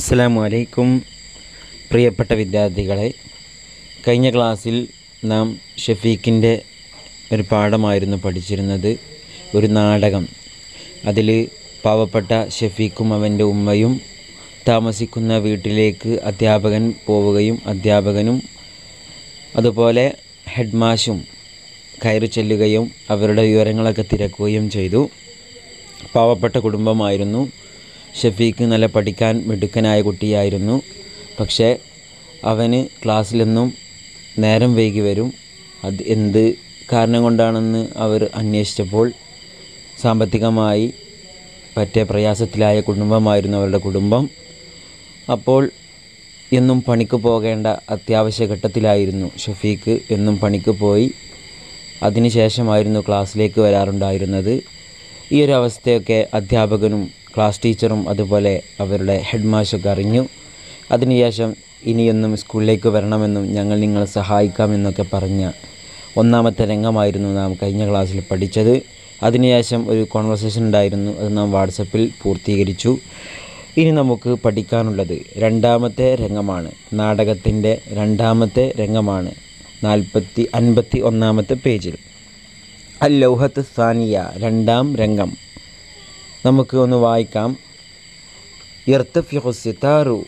അസ്സലാമു അലൈക്കും പ്രിയപ്പെട്ട വിദ്യാർത്ഥികളെ കഴിഞ്ഞ ക്ലാസ്സിൽ നാം ഷഫീഖിൻ്റെ ഒരു പാഠമായിരുന്നു പഠിച്ചിരുന്നത് ഒരു നാടകം അതിൽ പാവപ്പെട്ട ഷഫീഖും അവൻ്റെ ഉമ്മയും താമസിക്കുന്ന വീട്ടിലേക്ക് അധ്യാപകൻ പോവുകയും അധ്യാപകനും അതുപോലെ ഹെഡ് മാഷും കയറി ചെല്ലുകയും അവരുടെ വിവരങ്ങളൊക്കെ തിരക്കുകയും ചെയ്തു പാവപ്പെട്ട കുടുംബമായിരുന്നു ഷഫീഖ് നല്ല പഠിക്കാൻ മിടുക്കനായ കുട്ടിയായിരുന്നു പക്ഷേ അവന് ക്ലാസ്സിലെന്നും നേരം വൈകി വരും അത് എന്ത് കാരണം കൊണ്ടാണെന്ന് അവർ അന്വേഷിച്ചപ്പോൾ സാമ്പത്തികമായി പറ്റേ പ്രയാസത്തിലായ കുടുംബമായിരുന്നു അവരുടെ കുടുംബം അപ്പോൾ എന്നും പണിക്ക് പോകേണ്ട അത്യാവശ്യ ഘട്ടത്തിലായിരുന്നു ഷഫീഖ് എന്നും പണിക്ക് പോയി അതിനുശേഷമായിരുന്നു ക്ലാസ്സിലേക്ക് വരാറുണ്ടായിരുന്നത് ഈ ഒരു അവസ്ഥയൊക്കെ അധ്യാപകനും ക്ലാസ് ടീച്ചറും അതുപോലെ അവരുടെ ഹെഡ് മാഷൊക്കെ അറിഞ്ഞു അതിനുശേഷം ഇനിയൊന്നും സ്കൂളിലേക്ക് വരണമെന്നും ഞങ്ങൾ നിങ്ങളെ സഹായിക്കാമെന്നൊക്കെ പറഞ്ഞ ഒന്നാമത്തെ രംഗമായിരുന്നു നാം കഴിഞ്ഞ ക്ലാസ്സിൽ പഠിച്ചത് അതിനുശേഷം ഒരു കോൺവെർസേഷൻ ഉണ്ടായിരുന്നു അത് നാം വാട്സപ്പിൽ പൂർത്തീകരിച്ചു ഇനി നമുക്ക് പഠിക്കാനുള്ളത് രണ്ടാമത്തെ രംഗമാണ് നാടകത്തിൻ്റെ രണ്ടാമത്തെ രംഗമാണ് നാൽപ്പത്തി അൻപത്തി ഒന്നാമത്തെ പേജിൽ അൽ ലൗഹത്ത് സാനിയ രണ്ടാം രംഗം നമുക്ക് ഒന്ന് വായിക്കാം ഇർത്തഫിഖു സിതാറു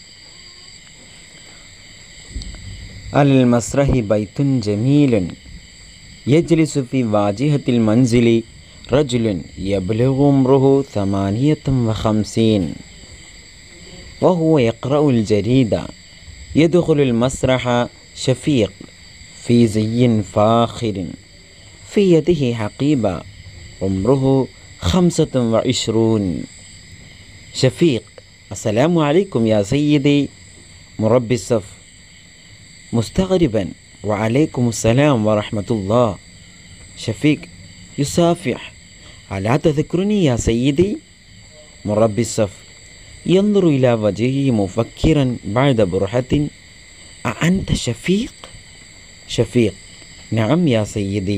അൽ മസ്രഹി ബൈത്തുൻ ജമീലുൻ യജ്ലിസു ഫി വാജിഹത്തിൽ മൻസിലി റജുലുൻ യബ്ലഗു ഉംറുഹു ثمانية وخمسين وهو يقرأ الجريدة يدخل المسرح شفيق في زي فاخر في يده حقيبة عمره خمسة وعشرون شفيق السلام عليكم يا سيدي مربي الصف مستغربا وعليكم السلام ورحمة الله شفيق يصافح ألا تذكرني يا سيدي مربي الصف ينظر إلى وجهه مفكرا بعد برهة أأنت شفيق ഷഫീഖ് നഅം യാ സയ്യിദി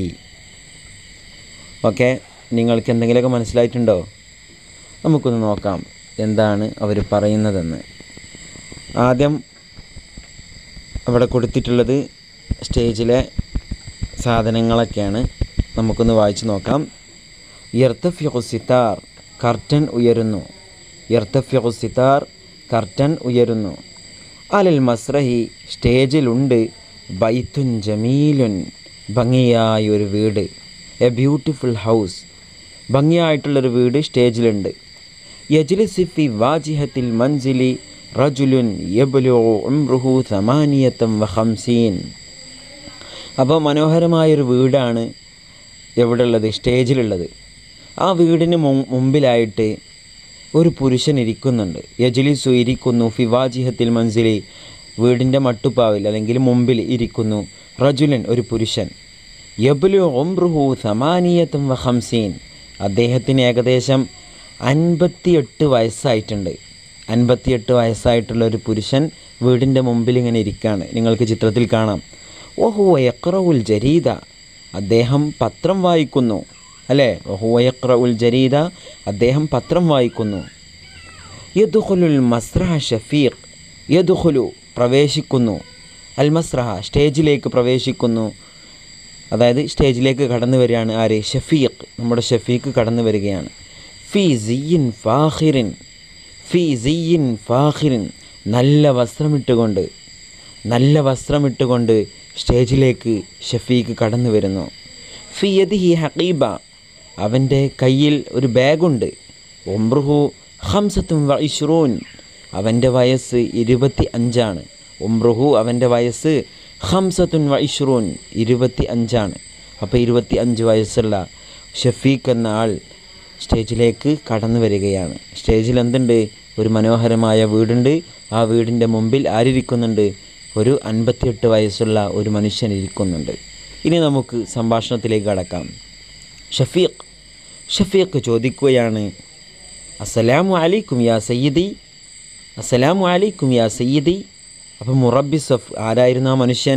ഓക്കെ നിങ്ങൾക്ക് എന്തെങ്കിലുമൊക്കെ മനസ്സിലായിട്ടുണ്ടോ നമുക്കൊന്ന് നോക്കാം എന്താണ് അവർ പറയുന്നതെന്ന് ആദ്യം അവിടെ കൊടുത്തിട്ടുള്ളത് സ്റ്റേജിലെ സാധനങ്ങളൊക്കെയാണ് നമുക്കൊന്ന് വായിച്ചു നോക്കാം ഇർത്തഫ്യു സിത്താർ കർട്ടൻ ഉയരുന്നു ഇർത്തഫ്യു സിത്താർ കർട്ടൻ ഉയരുന്നു അലൽ മസ്രഹി സ്റ്റേജിലുണ്ട് ബൈത്തുൻ ജമീലുൻ ഭംഗിയായ ഒരു വീട് എ ബ്യൂട്ടിഫുൾ ഹൗസ് ഭംഗിയായിട്ടുള്ളൊരു വീട് സ്റ്റേജിലുണ്ട് യജ്ലിസിഫി വാജിഹത്തിൽ മൻസിലി റജുലുൻ യബ്ലു ഉംറുഹു സമാനിയത്തം വഹംസീൻ അപ്പോൾ മനോഹരമായൊരു വീടാണ് എവിടെ ഉള്ളത് സ്റ്റേജിലുള്ളത് ആ വീടിന് മുമ്പിലായിട്ട് ഒരു പുരുഷൻ ഇരിക്കുന്നുണ്ട് യജ്ലിസു ഇരിക്കുന്നു ഫിവാജിഹത്തിൽ മൻസിലി വീടിൻ്റെ മട്ടുപ്പാവിൽ അല്ലെങ്കിൽ മുമ്പിൽ ഇരിക്കുന്നു റജുലൻ ഒരു പുരുഷൻ യബുലു ഒംറുഹു സമാനീയത്തും വഹംസീൻ അദ്ദേഹത്തിന് ഏകദേശം അൻപത്തിയെട്ട് വയസ്സായിട്ടുണ്ട് അൻപത്തിയെട്ട് വയസ്സായിട്ടുള്ള ഒരു പുരുഷൻ വീടിൻ്റെ മുമ്പിൽ ഇങ്ങനെ ഇരിക്കുകയാണ് നിങ്ങൾക്ക് ചിത്രത്തിൽ കാണാം ഓഹോ യക്രവുൽ ജരീദ അദ്ദേഹം പത്രം വായിക്കുന്നു അല്ലേ ഓഹോ യക്രവുൽ ജരീദ അദ്ദേഹം പത്രം വായിക്കുന്നു യദുഖുലുൽ മസ്രഹ ഷഫീഖ് യദുഖുലു പ്രവേശിക്കുന്നു അൽ മസ്രഹ സ്റ്റേജിലേക്ക് പ്രവേശിക്കുന്നു അതായത് സ്റ്റേജിലേക്ക് കടന്നു വരികയാണ് ആര് ഷഫീഖ് നമ്മുടെ ഷഫീഖ് കടന്നു വരികയാണ് ഫി സിയിൻ ഫാഹിറിൻ ഫി സിയിൻ ഫാഹിറിൻ നല്ല വസ്ത്രമിട്ടുകൊണ്ട് നല്ല വസ്ത്രമിട്ടുകൊണ്ട് സ്റ്റേജിലേക്ക് ഷഫീഖ് കടന്നു വരുന്നു ഫി യദിഹി ഹഖീബ അവൻ്റെ കയ്യിൽ ഒരു ബാഗുണ്ട് ഒംറുഹു ഹംസത്തും വൈഷ്റൂൻ അവൻ്റെ വയസ്സ് ഇരുപത്തി അഞ്ചാണ് ഉംറുഹു അവൻ്റെ വയസ്സ് ഹംസത്തുൻ വൈഷ്റൂൻ ഇരുപത്തി അഞ്ചാണ് അപ്പോൾ ഇരുപത്തി അഞ്ച് വയസ്സുള്ള ഷഫീഖ് എന്ന ആൾ സ്റ്റേജിലേക്ക് കടന്നു വരികയാണ് സ്റ്റേജിൽ എന്തുണ്ട് ഒരു മനോഹരമായ വീടുണ്ട് ആ വീടിൻ്റെ മുമ്പിൽ ആരിരിക്കുന്നുണ്ട് ഒരു അൻപത്തിയെട്ട് വയസ്സുള്ള ഒരു മനുഷ്യൻ ഇരിക്കുന്നുണ്ട് ഇനി നമുക്ക് സംഭാഷണത്തിലേക്ക് കടക്കാം ഷഫീഖ് ഷഫീഖ് ചോദിക്കുകയാണ് അസ്സലാമു അലൈക്കും യാ സയ്യിദി അസ്സലാമു അലൈക്കും യാ സയ്യിദി അപ്പം മുറബി സഫ് ആരായിരുന്നു ആ മനുഷ്യൻ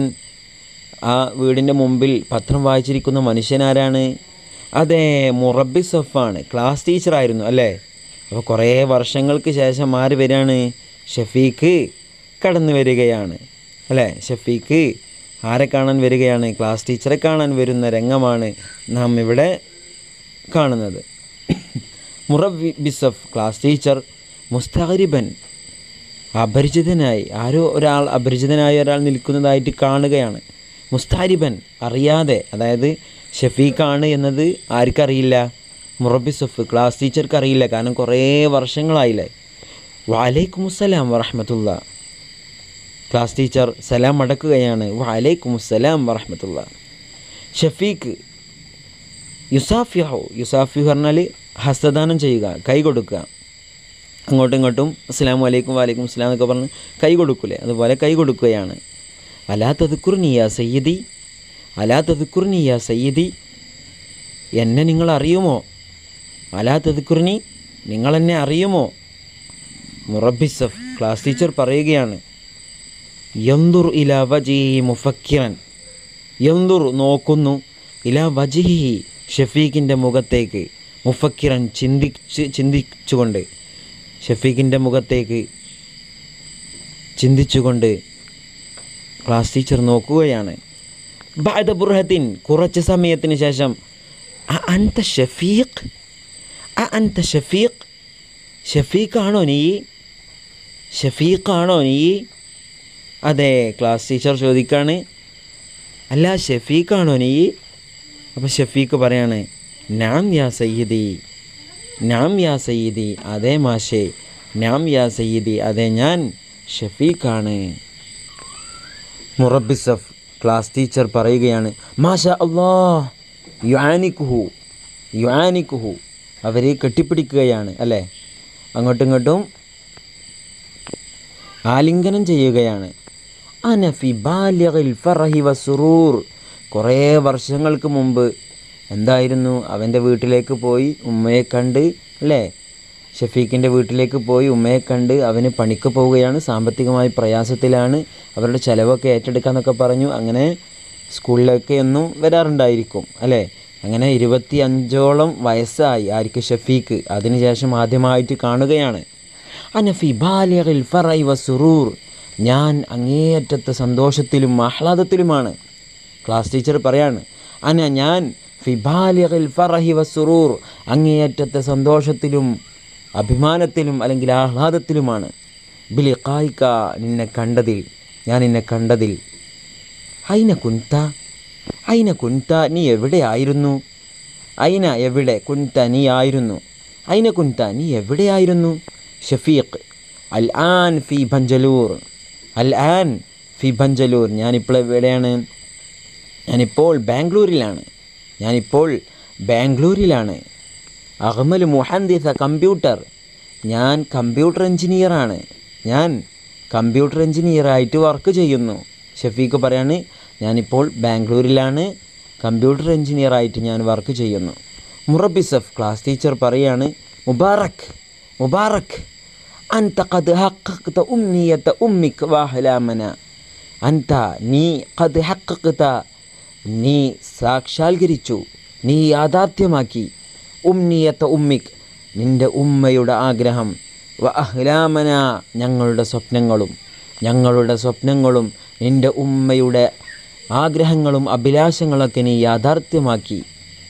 ആ വീടിൻ്റെ മുമ്പിൽ പത്രം വായിച്ചിരിക്കുന്ന മനുഷ്യൻ ആരാണ് അതെ മുറബി സഫാണ് ക്ലാസ് ടീച്ചറായിരുന്നു അല്ലേ അപ്പോൾ കുറേ വർഷങ്ങൾക്ക് ശേഷം ആര് വരികയാണ് ഷഫീഖ് കടന്നു വരികയാണ് അല്ലേ ഷഫീഖ് ആരെ കാണാൻ വരികയാണ് ക്ലാസ് ടീച്ചറെ കാണാൻ വരുന്ന രംഗമാണ് നാം ഇവിടെ കാണുന്നത് മുറബി ബിസഫ് ക്ലാസ് ടീച്ചർ മുസ്താരിബൻ അപരിചിതനായി ആരോ ഒരാൾ അപരിചിതനായ ഒരാൾ നിൽക്കുന്നതായിട്ട് കാണുകയാണ് മുസ്താരിബൻ അറിയാതെ അതായത് ഷഫീഖാണ് എന്നത് ആർക്കറിയില്ല മുറബിസഫ് ക്ലാസ് ടീച്ചർക്ക് അറിയില്ല കാരണം കുറേ വർഷങ്ങളായില്ലേ വാലൈക്കും അസ്സലാം വറഹമത്തുള്ള ക്ലാസ് ടീച്ചർ സലാം മടക്കുകയാണ് വാലൈക്കും അസ്സലാം വറഹമത്തുള്ള ഷഫീഖ് യുസാഫിഹു യുസാഫി പറഞ്ഞാൽ ഹസ്തദാനം ചെയ്യുക കൈ കൊടുക്കുക അങ്ങോട്ടും ഇങ്ങോട്ടും അസ്സാം വലൈക്കും വാലൈക്കും അസ്സലാം എന്നൊക്കെ പറഞ്ഞ് കൈ കൊടുക്കൂലേ അതുപോലെ കൈ കൊടുക്കുകയാണ് അലാ തതുക്കുർനിയ സയ്യിദി അലാ തതുക്കുർനിയ സയ്യിദി എന്നെ നിങ്ങൾ അറിയുമോ അലാ തതുക്കുർനി നിങ്ങളെന്നെ അറിയുമോ മുറബിസഫ് ക്ലാസ് ടീച്ചർ പറയുകയാണ് യന്തുർ ഇല വജിഹി മുഫക്കിറൻ യന്തുർ നോക്കുന്നു ഇല വജിഹി ഷഫീഖിൻ്റെ മുഖത്തേക്ക് മുഫക്കിറൻ ചിന്തിച്ച് ചിന്തിച്ചുകൊണ്ട് ഷഫീഖിൻ്റെ മുഖത്തേക്ക് ചിന്തിച്ചുകൊണ്ട് ക്ലാസ് ടീച്ചർ നോക്കുകയാണ് ബാദ ബുർഹത്തിൻ കുറച്ച് സമയത്തിന് ശേഷം അ അൻത ഷഫീഖ് അ അൻത ഷഫീഖ് ഷഫീഖാണോ നീ ഷഫീഖാണോ നീ അതെ ക്ലാസ് ടീച്ചർ ചോദിക്കാണ് അല്ല ഷഫീഖാണോ നീ അപ്പോൾ ഷഫീഖ് പറയാണ് നാം യാ സയ്യിദി നാം യാ സയ്യിദി അതെ മാഷേ നാം യാ സയ്യിദി അതെ ഞാൻ ഷഫീഖാണ് മുറബിസഫ് ക്ലാസ് ടീച്ചർ പറയുകയാണ് മാഷ അള്ളാ യുആനിക്കുഹു യുആനിക്കുഹു അവരെ കെട്ടിപ്പിടിക്കുകയാണ് അല്ലേ അങ്ങോട്ടും ഇങ്ങോട്ടും ആലിംഗനം ചെയ്യുകയാണ് അനഫി ബാല്യകിൽ ഫറഹി വസുറൂർ കുറേ വർഷങ്ങൾക്ക് മുമ്പ് എന്തായിരുന്നു അവൻ്റെ വീട്ടിലേക്ക് പോയി ഉമ്മയെ കണ്ട് അല്ലേ ഷഫീഖിൻ്റെ വീട്ടിലേക്ക് പോയി ഉമ്മയെ കണ്ട് അവന് പണിക്ക് പോവുകയാണ് സാമ്പത്തികമായി പ്രയാസത്തിലാണ് അവരുടെ ചിലവൊക്കെ ഏറ്റെടുക്കാന്നൊക്കെ പറഞ്ഞു അങ്ങനെ സ്കൂളിലൊക്കെ ഒന്നും വരാറുണ്ടായിരിക്കും അല്ലേ അങ്ങനെ ഇരുപത്തി അഞ്ചോളം വയസ്സായി ആർക്ക് ഷഫീഖ് അതിനുശേഷം ആദ്യമായിട്ട് കാണുകയാണ് അനഫി ബാലിയറിൽ ഫറൈ വസുറൂർ ഞാൻ അങ്ങേയറ്റത്തെ സന്തോഷത്തിലും ആഹ്ലാദത്തിലുമാണ് ക്ലാസ് ടീച്ചർ പറയാണ് അന ഞാൻ ഫിബാലിയറിൽ ഫറഹി വസുറൂർ അങ്ങേയറ്റത്തെ സന്തോഷത്തിലും അഭിമാനത്തിലും അല്ലെങ്കിൽ ആഹ്ലാദത്തിലുമാണ് ബിലി കായിക്ക നിന്നെ കണ്ടതിൽ ഞാൻ നിന്നെ കണ്ടതിൽ അയിന കുന്ത അയിന കുന്ത നീ എവിടെയായിരുന്നു അയിന എവിടെ കുന്ത നീ ആയിരുന്നു അയിന കുന്ത നീ എവിടെയായിരുന്നു ഷഫീഖ് അൽ ആൻ ഫി ഭഞ്ചലൂർ അൽ ആൻ ഫി ഭഞ്ചലൂർ ഞാനിപ്പോൾ എവിടെയാണ് ഞാനിപ്പോൾ ബാംഗ്ലൂരിലാണ് ഞാനിപ്പോൾ ബാംഗ്ലൂരിലാണ് അഹ്മൽ മുഹന്ദിസ കമ്പ്യൂട്ടർ ഞാൻ കമ്പ്യൂട്ടർ എഞ്ചിനീയറാണ് ഞാൻ കമ്പ്യൂട്ടർ എഞ്ചിനീയറായിട്ട് വർക്ക് ചെയ്യുന്നു ഷഫീഖ് പറയാണ് ഞാനിപ്പോൾ ബാംഗ്ലൂരിലാണ് കമ്പ്യൂട്ടർ എഞ്ചിനീയറായിട്ട് ഞാൻ വർക്ക് ചെയ്യുന്നു മുറബിസഫ് ക്ലാസ് ടീച്ചർ പറയാണ് മുബാറക് മുബാറക് അൻത ഖദ് ഹഖഖത ഉമ്നിയത ഉമ്മിക് വാഹലാമന അൻത നീ ഖദ് ഹഖഖത നീ സാക്ഷാത്കരിച്ചു നീ യാഥാർത്ഥ്യമാക്കി ഉമ്നിയത്ത ഉമ്മിക് നിൻ്റെ ഉമ്മയുടെ ആഗ്രഹം വ അഹ്ലാമന ഞങ്ങളുടെ സ്വപ്നങ്ങളും ഞങ്ങളുടെ സ്വപ്നങ്ങളും നിൻ്റെ ഉമ്മയുടെ ആഗ്രഹങ്ങളും അഭിലാഷങ്ങളൊക്കെ നീ യാഥാർത്ഥ്യമാക്കി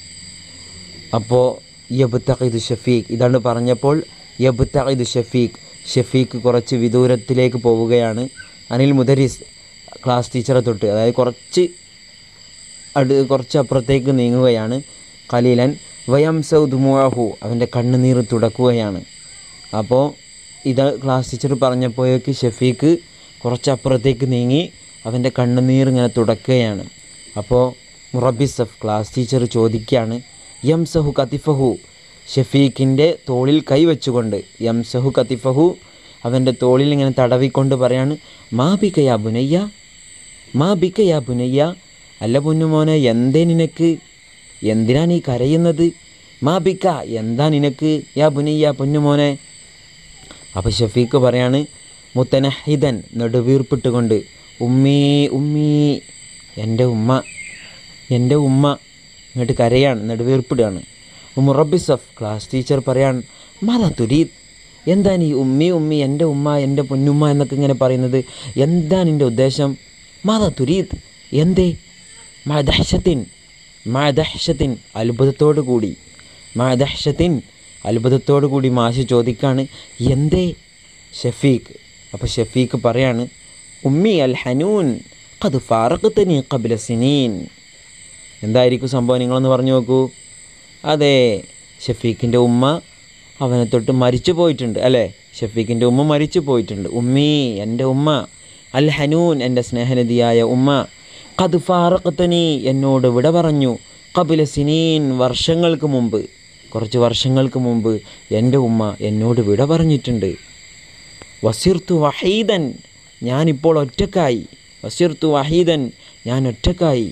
അപ്പോൾ യബുത്തഖിദ് ഷഫീഖ് ഇതാണ് പറഞ്ഞപ്പോൾ യബുത്തഖിദ് ഷഫീഖ് ഷഫീഖ് കുറച്ച് വിദൂരത്തിലേക്ക് പോവുകയാണ് അനിൽ മുദരിസ് ക്ലാസ് ടീച്ചറെ തൊട്ട് അതായത് കുറച്ച് അടു കുറച്ച് അപ്പുറത്തേക്ക് നീങ്ങുകയാണ് കലീലൻ വയം സൗദുമുഹു അവൻ്റെ കണ്ണുനീർ തുടക്കുകയാണ് അപ്പോൾ ഇത് ക്ലാസ് ടീച്ചർ പറഞ്ഞപ്പോഴേക്ക് ഷഫീഖ് കുറച്ചപ്പുറത്തേക്ക് നീങ്ങി അവൻ്റെ കണ്ണുനീർ ഇങ്ങനെ തുടക്കുകയാണ് അപ്പോൾ മുറബിസഫ് ക്ലാസ് ടീച്ചർ ചോദിക്കുകയാണ് യംസഹു കത്തിഫഹു ഷഫീഖിൻ്റെ തോളിൽ കൈവച്ചുകൊണ്ട് യംസഹു കത്തിഫഹു അവൻ്റെ തോളിൽ ഇങ്ങനെ തടവിക്കൊണ്ട് പറയാണ് മാ ബിക്കയാ ബുനയ്യ മാ ബിക്കയാ ബുനയ്യ അല്ല പൊന്നുമോനെ എന്തേ നിനക്ക് എന്തിനാ നീ കരയുന്നത് മാ ബിക്ക എന്താ നിനക്ക് യാ ബുനയ്യ പൊന്നുമോനെ അപ്പോൾ ഷഫീഖ് പറയാണ് മുത്തനഹിദൻ നെടുവീർപ്പിട്ടുകൊണ്ട് ഉമ്മീ ഉമ്മീ എൻ്റെ ഉമ്മ എൻ്റെ ഉമ്മ ഇങ്ങോട്ട് കരയാണ് നെടുവീർപ്പിടുകയാണ് മുറബിസഫ് ക്ലാസ് ടീച്ചർ പറയാൻ മാതാ തുരീദ് എന്താണ് ഈ ഉമ്മി ഉമ്മി എൻ്റെ ഉമ്മ എൻ്റെ പൊന്നുമ്മ എന്നൊക്കെ ഇങ്ങനെ പറയുന്നത് എന്താണ് എൻ്റെ ഉദ്ദേശം മാതാ തുരീത് എന്തേ മഴദഹ്ഷത്തിൻ മഴദഹ്ഷത്തിൻ അത്ഭുതത്തോടു കൂടി മഴദഹ്ഷത്തിൻ അത്ഭുതത്തോടു കൂടി മാഷ് ചോദിക്കാണ് എന്തേ ഷഫീഖ് അപ്പോൾ ഷഫീഖ് പറയാണ് ഉമ്മി അൽ ഹനൂൻ കത് ഫാറഖത്തനി കബില സിനീൻ എന്തായിരിക്കും സംഭവം നിങ്ങളൊന്ന് പറഞ്ഞു നോക്കൂ അതെ ഷഫീഖിൻ്റെ ഉമ്മ അവനെ തൊട്ട് മരിച്ചു പോയിട്ടുണ്ട് അല്ലേ ഷഫീഖിൻ്റെ ഉമ്മ മരിച്ചു പോയിട്ടുണ്ട് ഉമ്മി എൻ്റെ ഉമ്മ അൽ ഹനൂൻ എൻ്റെ സ്നേഹനിധിയായ ഉമ്മ കത് ഫാറഖത്തനി എന്നോട് വിട പറഞ്ഞു കപില സിനീൻ വർഷങ്ങൾക്ക് മുമ്പ് കുറച്ച് വർഷങ്ങൾക്ക് മുമ്പ് എൻ്റെ ഉമ്മ എന്നോട് വിട പറഞ്ഞിട്ടുണ്ട് വസിർത്തു വഹീദൻ ഞാനിപ്പോൾ ഒറ്റക്കായി വസിർത്തു വഹീദൻ ഞാൻ ഒറ്റക്കായി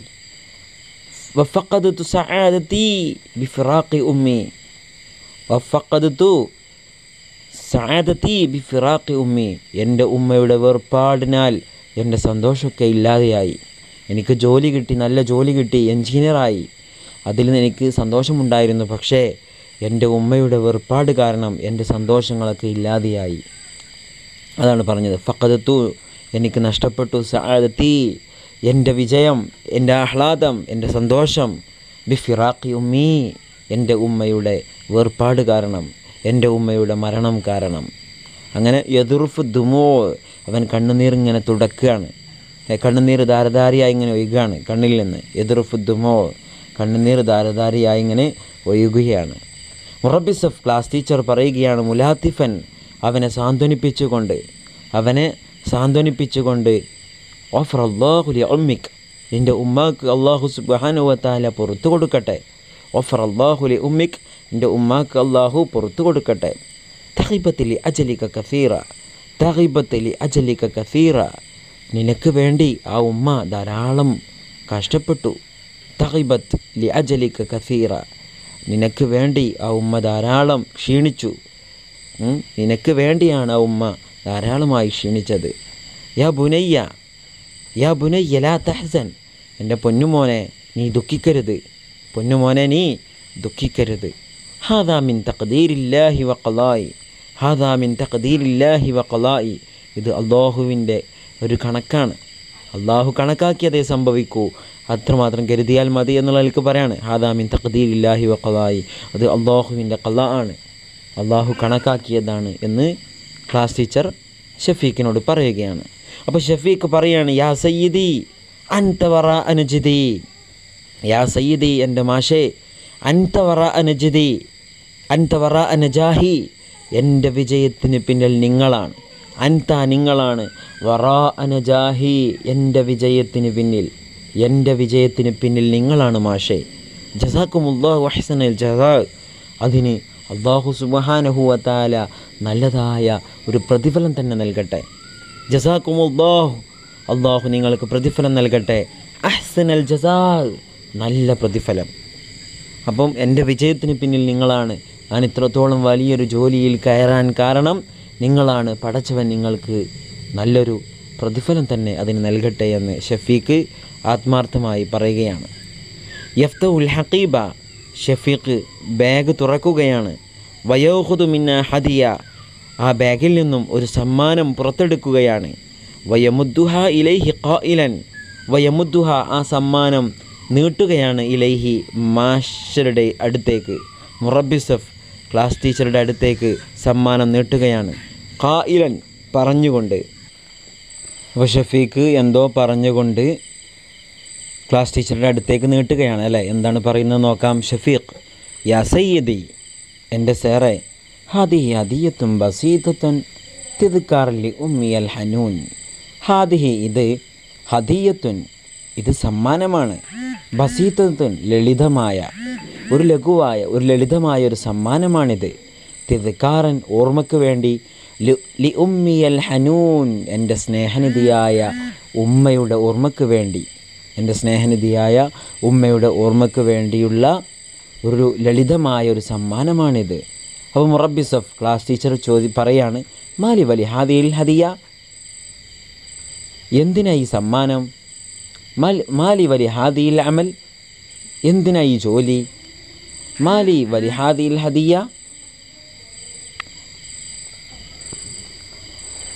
വഫഖദത്തു സആദത്തി ബിഫിറാഖി ഉമ്മി വഫഖദത്തു സആദത്തി ബിഫിറാഖി ഉമ്മി എൻ്റെ ഉമ്മയുടെ വേർപാടിനാൽ എൻ്റെ സന്തോഷമൊക്കെ ഇല്ലാതെയായി എനിക്ക് ജോലി കിട്ടി നല്ല ജോലി കിട്ടി എൻജിനീയറായി അതിൽ നിന്ന് എനിക്ക് സന്തോഷമുണ്ടായിരുന്നു പക്ഷേ എൻ്റെ ഉമ്മയുടെ വേർപാട് കാരണം എൻ്റെ സന്തോഷങ്ങളൊക്കെ ഇല്ലാതെയായി അതാണ് പറഞ്ഞത് ഫക്കതത്തു എനിക്ക് നഷ്ടപ്പെട്ടു സആദത്തി എൻ്റെ വിജയം എൻ്റെ ആഹ്ലാദം എൻ്റെ സന്തോഷം ബിഫിറാഖി ഉമ്മി എൻ്റെ ഉമ്മയുടെ വേർപാട് കാരണം എൻ്റെ ഉമ്മയുടെ മരണം കാരണം അങ്ങനെ യദുർഫ് ദുമോ അവൻ കണ്ണുനീർ ഇങ്ങനെ തുടക്കുകയാണ് ഏ, കണ്ണുനീർ ധാരധാരിയായി ഇങ്ങനെ ഒഴുകുകയാണ് കണ്ണിൽ നിന്ന് എതിർഫ് ദുമോ കണ്ണുനീർ ധാരധാരിയായി ഇങ്ങനെ ഒഴുകുകയാണ് മുറബിസഫ് ക്ലാസ് ടീച്ചർ പറയുകയാണ് മുലാത്തിഫൻ അവനെ സാന്ത്വനിപ്പിച്ചുകൊണ്ട് അവനെ സാന്ത്വനിപ്പിച്ചുകൊണ്ട് ഓഫർ അള്ളാഹുലി ഉമ്മിക് നിൻ്റെ ഉമ്മാക്ക് അള്ളാഹു സുബാനുവത്താല പുറത്തു കൊടുക്കട്ടെ ഓഫർ അള്ളാഹുലി ഉമ്മിക് നിൻ്റെ ഉമ്മാക്ക് അള്ളാഹു പുറത്തു കൊടുക്കട്ടെ തഹിബത്തിലി അജലിക കഫീറ തഹിബത്തിലി അജലിക കഫീറ നിനക്ക് വേണ്ടി ആ ഉമ്മ ധാരാളം കഷ്ടപ്പെട്ടു തഹിബത്ത് ലി അജലിക കഫീറ നിനക്ക് വേണ്ടി ആ ഉമ്മ ധാരാളം ക്ഷീണിച്ചു ഉം, നിനക്ക് വേണ്ടിയാണ് ആ ഉമ്മ ധാരാളമായി ക്ഷീണിച്ചത് യാ ബുനയ്യ യാ ബുനയ്യ ലാ തഹസൻ എൻ്റെ പൊന്നുമോനെ നീ ദുഃഖിക്കരുത് പൊന്നുമോനെ നീ ദുഃഖിക്കരുത് ഹാദാ മിൻ തഖദീരില്ലാഹി വഖലായി ഹാദാ മിൻ തഖദീരില്ലാഹി വഖലായി ഇത് അള്ളാഹുവിൻ്റെ ഒരു കണക്കാണ് അള്ളാഹു കണക്കാക്കിയതേ സംഭവിക്കൂ അത്രമാത്രം കരുതിയാൽ മതി എന്നുള്ള എനിക്ക് പറയാണ് ഹാദാ മിൻ തഖദീരില്ലാഹി വഖലായി അത് അള്ളാഹുവിൻ്റെ കല ആണ് അള്ളാഹു കണക്കാക്കിയതാണ് എന്ന് ക്ലാസ് ടീച്ചർ ഷഫീഖിനോട് പറയുകയാണ് അപ്പോൾ ഷഫീഖ് പറയാണ് യാ സയ്യിദി അൻതവറ അനുജിതി യാ സയ്യിദി എൻ്റെ മാഷേ അൻതവറ അനുജിതി അൻതവറ അനജാഹി എൻ്റെ വിജയത്തിന് പിന്നിൽ നിങ്ങളാണ് അൻത നിങ്ങളാണ് വറ അനജാഹി എൻ്റെ വിജയത്തിന് പിന്നിൽ എൻ്റെ വിജയത്തിന് പിന്നിൽ നിങ്ങളാണ് മാഷേ ജസാക്കുമുല്ലാഹു അഹ്സനൽ ജസാ അതിന് അള്ളാഹു സുബഹാനഹുവത്താല നല്ലതായ ഒരു പ്രതിഫലം തന്നെ നൽകട്ടെ ജസാക്കുമുല്ലാഹു അള്ളാഹു നിങ്ങൾക്ക് പ്രതിഫലം നൽകട്ടെ അഹ്സനൽ ജസാ നല്ല പ്രതിഫലം അപ്പം എൻ്റെ വിജയത്തിന് പിന്നിൽ നിങ്ങളാണ് ഞാൻ ഇത്രത്തോളം വലിയൊരു ജോലിയിൽ കയറാൻ കാരണം നിങ്ങളാണ് പടച്ചവൻ നിങ്ങൾക്ക് നല്ലൊരു പ്രതിഫലം തന്നെ അതിന് നൽകട്ടെ എന്ന് ഷഫീഖ് ആത്മാർത്ഥമായി പറയുകയാണ് യഫ്ത ഉൽ ഹക്കീബ ഷഫീഖ് ബാഗ് തുറക്കുകയാണ് വയോഹുദു മിന്ന ഹദിയ ആ ബാഗിൽ നിന്നും ഒരു സമ്മാനം പുറത്തെടുക്കുകയാണ് വയമുദ്ദുഹ ഇലൈഹി ഖായിലൻ വയമുദ്ദുഹ ആ സമ്മാനം നീട്ടുകയാണ് ഇലൈഹി മാഷരുടെ അടുത്തേക്ക് മുറബിസഫ് ക്ലാസ് ടീച്ചറുടെ അടുത്തേക്ക് സമ്മാനം നീട്ടുകയാണ് ഖായിലൻ പറഞ്ഞുകൊണ്ട് അപ്പോൾ ഷഫീഖ് എന്തോ പറഞ്ഞുകൊണ്ട് ക്ലാസ് ടീച്ചറുടെ അടുത്തേക്ക് നീട്ടുകയാണ് അല്ലേ എന്താണ് പറയുന്നത് നോക്കാം ഷഫീഖ് യാ സയ്യദി എൻ്റെ സേറെ ഹാദിഹി ഹദിയത്തും ബസീതത്തുൻ തിതുക്കാറലി ഉമ്മിയൽ ഹനൂൻ ഹാദിഹി ഇത് ഹദിയത്തുൻ ഇത് സമ്മാനമാണ് ബസീതത്തുൻ ലളിതമായ ഒരു ലഘുവായ ഒരു ലളിതമായ ഒരു സമ്മാനമാണിത് തിതുക്കാറൻ ഓർമ്മയ്ക്ക് വേണ്ടി ലി- ലി ഉമ്മിയൽ ഹനൂൻ എൻ്റെ സ്നേഹനിധിയായ ഉമ്മയുടെ ഓർമ്മയ്ക്ക് വേണ്ടി എൻ്റെ സ്നേഹനിധിയായ ഉമ്മയുടെ ഓർമ്മയ്ക്ക് വേണ്ടിയുള്ള ഒരു ലളിതമായ ഒരു സമ്മാനമാണിത് അപ്പോൾ മുറബിസഫ് ക്ലാസ് ടീച്ചർ ചോദി പറയാണ് മാലി വലി ഹാദിയിൽ ഹദിയ എന്തിനാ ഈ സമ്മാനം മാൽ മാലി വലി ഹാദിയിൽ അമൽ എന്തിനാ ഈ ജോലി മാലി വലി ഹാദിയിൽ ഹദിയ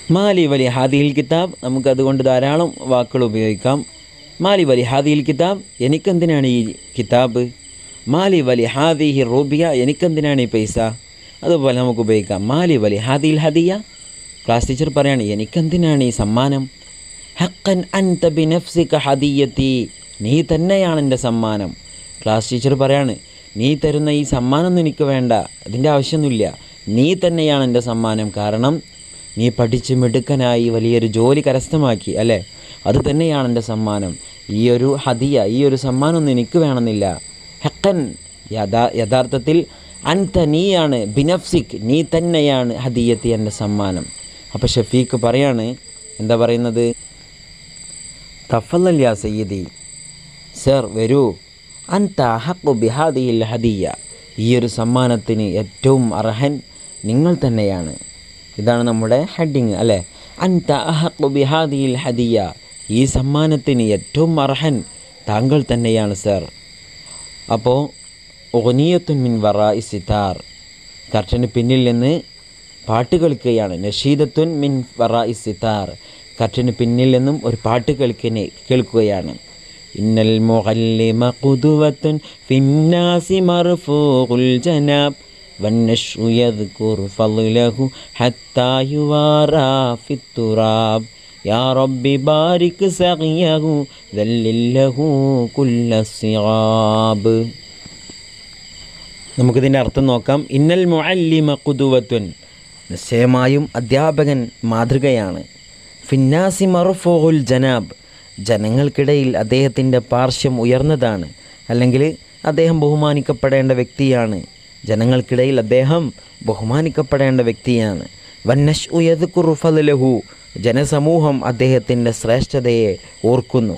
മാലി വലി ഹാദിഹിൽ കിതാബ് നമുക്കതുകൊണ്ട് ധാരാളം വാക്കുകൾ ഉപയോഗിക്കാം മാലി വലി ഹാദിഹിൽ കിതാബ് എനിക്കെന്തിനാണ് ഈ കിതാബ് മാലി വലി ഹാദിഹി റൂബിയ എനിക്കെന്തിനാണ് ഈ പൈസ അതുപോലെ നമുക്ക് ഉപയോഗിക്കാം മാലി വലി ഹാദിൽ ഹദിയ ക്ലാസ് ടീച്ചർ പറയാണ് എനിക്കെന്തിനാണ് ഈ സമ്മാനം ഹക്കൻ അൻത ബിനഫ്സിക ഹദിയത്തി നീ തന്നെയാണ് എൻ്റെ സമ്മാനം ക്ലാസ് ടീച്ചർ പറയാണ് നീ തരുന്ന ഈ സമ്മാനമൊന്നും എനിക്ക് വേണ്ട അതിൻ്റെ ആവശ്യമൊന്നുമില്ല നീ തന്നെയാണ് എൻ്റെ സമ്മാനം കാരണം നീ പഠിച്ച് മിടുക്കനായി വലിയൊരു ജോലി കരസ്ഥമാക്കി അല്ലേ അത് തന്നെയാണ് എൻ്റെ സമ്മാനം ഈ ഒരു ഹദിയ ഈ ഒരു സമ്മാനമൊന്നും എനിക്ക് വേണമെന്നില്ല ഹക്കൻ യഥാ യഥാർത്ഥത്തിൽ അൻത നീയാണ് ബിനഫ്സിക് നീ തന്നെയാണ് ഹദിയത്തി എൻ്റെ സമ്മാനം അപ്പോൾ ഷഫീഖ് പറയാണ് എന്താ പറയുന്നത് തഫല്ലൽ യാ സയ്യിദി സർ വരൂ അൻത ഹക്കു ബിഹാദിയിൽ ഹദിയ ഈ ഒരു സമ്മാനത്തിന് ഏറ്റവും അർഹൻ നിങ്ങൾ തന്നെയാണ് ഇതാണ് നമ്മുടെ ഹെഡിങ് അല്ലേ അൻത അഹക്കു ബിഹാദിയിൽ ഹദിയ ഈ സമ്മാനത്തിന് ഏറ്റവും അർഹൻ താങ്കൾ തന്നെയാണ് സർ അപ്പോൾ ഒനിയത്തുൻ മിൻ വറ ഇസിത്താർ കർട്ടന് പിന്നിൽ നിന്ന് പാട്ട് കളിക്കുകയാണ് നഷീദത്തുൻ മിൻ വറ ഇസിത്താർ കർട്ടന് പിന്നിൽ നിന്നും ഒരു പാട്ട് കേൾക്കുന്ന കേൾക്കുകയാണ് ഇന്നൽ മുഅല്ലിമ ഖുദുവത്തുൻ ഫിന്നാസി മർഫൂഖുൽ ജനാബ് والنشر يذكر فضله حتى يوارى في التراب يا رب بارك سقيه ذلل له كل الصغاب നമുക്കിതിൻ്റെ അർത്ഥം നോക്കാം ഇന്നൽ മുഅല്ലിമ കുതുവത്വൻ നിശ്ചയമായും അധ്യാപകൻ മാതൃകയാണ് ഫിന്നാസി മറുഫോഹുൽ ജനാബ് ജനങ്ങൾക്കിടയിൽ അദ്ദേഹത്തിൻ്റെ പാർശ്വം ഉയർന്നതാണ് അല്ലെങ്കിൽ അദ്ദേഹം ബഹുമാനിക്കപ്പെടേണ്ട വ്യക്തിയാണ് ജനങ്ങൾക്കിടയിൽ അദ്ദേഹം ബഹുമാനിക്കപ്പെടേണ്ട വ്യക്തിയാണ് വന്നഷ് ഉയത് കുറുഫലഹു ജനസമൂഹം അദ്ദേഹത്തിൻ്റെ ശ്രേഷ്ഠതയെ ഓർക്കുന്നു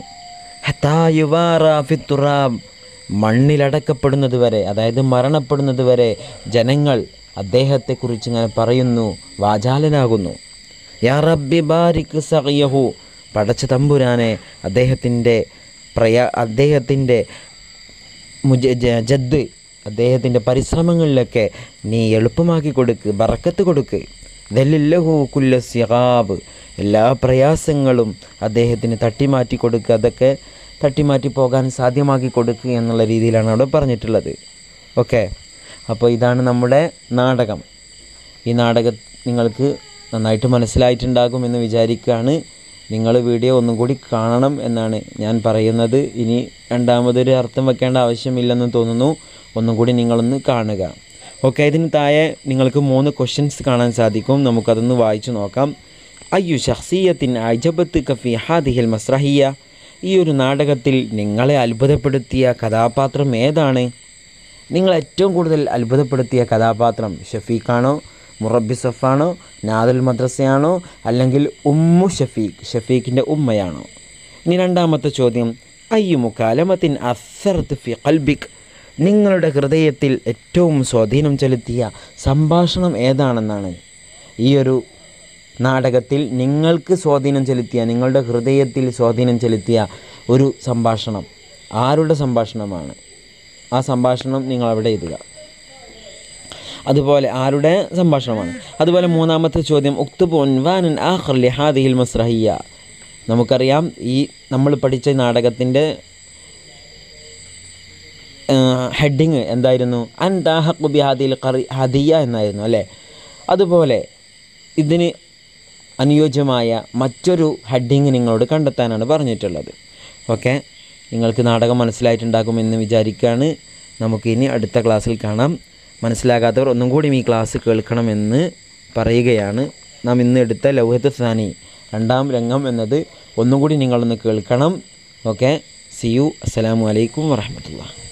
ഹത്തായുവാറാഫിത്തുറാബ് മണ്ണിലടക്കപ്പെടുന്നത് വരെ അതായത് മരണപ്പെടുന്നത് വരെ ജനങ്ങൾ അദ്ദേഹത്തെക്കുറിച്ച് ഇങ്ങനെ പറയുന്നു വാചാലനാകുന്നു യാ റബ്ബി ബാരിക് സഖിയഹു പടച്ച തമ്പുരാനെ അദ്ദേഹത്തിൻ്റെ പ്രയാ അദ്ദേഹത്തിൻ്റെ മുജ ജ- ജദ് അദ്ദേഹത്തിൻ്റെ പരിശ്രമങ്ങളിലൊക്കെ നീ എളുപ്പമാക്കി കൊടുക്ക് ബറക്കത്ത് കൊടുക്ക് ദലില്ലഹു കുല്ല സിഹാബ് എല്ലാ പ്രയാസങ്ങളും അദ്ദേഹത്തിന് തട്ടിമാറ്റി കൊടുക്കുക അതൊക്കെ തട്ടിമാറ്റി പോകാൻ സാധ്യമാക്കി കൊടുക്കുക എന്നുള്ള രീതിയിലാണ് അവിടെ പറഞ്ഞിട്ടുള്ളത് ഓക്കെ അപ്പോൾ ഇതാണ് നമ്മുടെ നാടകം ഈ നാടകം നിങ്ങൾക്ക് നന്നായിട്ട് മനസ്സിലായിട്ടുണ്ടാകും എന്ന് വിചാരിക്കുകയാണ് നിങ്ങൾ വീഡിയോ ഒന്നും കൂടി കാണണം എന്നാണ് ഞാൻ പറയുന്നത് ഇനി രണ്ടാമതൊരു അർത്ഥം വെക്കേണ്ട ആവശ്യമില്ലെന്ന് തോന്നുന്നു ഒന്നും കൂടി നിങ്ങളൊന്ന് കാണുക ഓക്കെ ഇതിന് താഴെ നിങ്ങൾക്ക് മൂന്ന് ക്വസ്റ്റ്യൻസ് കാണാൻ സാധിക്കും നമുക്കതൊന്ന് വായിച്ചു നോക്കാം അയ്യു ഷഖ്സിയത്തിൻ അജബത്ത് കഫി ഹാദിഹിൽ മസ്രഹിയ ഈ ഒരു നാടകത്തിൽ നിങ്ങളെ അത്ഭുതപ്പെടുത്തിയ കഥാപാത്രം ഏതാണ് നിങ്ങൾ ഏറ്റവും കൂടുതൽ അത്ഭുതപ്പെടുത്തിയ കഥാപാത്രം ഷഫീഖാണോ മുറബി സഫാണോ നാദുൽ മദ്രസയാണോ അല്ലെങ്കിൽ ഉമ്മു ഷഫീഖ് ഷഫീഖിൻ്റെ ഉമ്മയാണോ ഇനി രണ്ടാമത്തെ ചോദ്യം അയ്യു മുക്കാലമത്തിൻ അസർത്ത് ഫി കൽബിക് നിങ്ങളുടെ ഹൃദയത്തിൽ ഏറ്റവും സ്വാധീനം ചെലുത്തിയ സംഭാഷണം ഏതാണെന്നാണ് ഈ ഒരു നാടകത്തിൽ നിങ്ങൾക്ക് സ്വാധീനം ചെലുത്തിയ നിങ്ങളുടെ ഹൃദയത്തിൽ സ്വാധീനം ചെലുത്തിയ ഒരു സംഭാഷണം ആരുടെ സംഭാഷണമാണ് ആ സംഭാഷണം നിങ്ങൾ അവിടെ എഴുതുക അതുപോലെ ആരുടെ സംഭാഷണമാണ് അതുപോലെ മൂന്നാമത്തെ ചോദ്യം ഉക്തുബ് ഉൻവാനൻ ആഖർ ലിഹാദിഹിൽ മസ്രഹിയ നമുക്കറിയാം ഈ നമ്മൾ പഠിച്ച നാടകത്തിൻ്റെ ഹെഡിങ് എന്തായിരുന്നു അൻ ദാഹഖു ബിഹാദിൽ ഖറി ഹദിയ എന്നായിരുന്നു അല്ലേ അതുപോലെ ഇതിന് അനുയോജ്യമായ മറ്റൊരു ഹെഡിങ് നിങ്ങളോട് കണ്ടെത്താനാണ് പറഞ്ഞിട്ടുള്ളത് ഓക്കെ നിങ്ങൾക്ക് നാടകം മനസ്സിലായിട്ടുണ്ടാകുമെന്ന് വിചാരിക്കുകയാണ് നമുക്കിനി അടുത്ത ക്ലാസ്സിൽ കാണാം മനസ്സിലാകാത്തവർ ഒന്നും കൂടി ഈ ക്ലാസ് കേൾക്കണമെന്ന് പറയുകയാണ് നാം ഇന്ന് എടുത്ത ലൗഹത്ത് സാനി രണ്ടാം രംഗം എന്നത് ഒന്നും കൂടി നിങ്ങളൊന്ന് കേൾക്കണം ഓക്കെ സി യു അസ്സലാമു അലൈക്കും വറഹമത്തുള്ള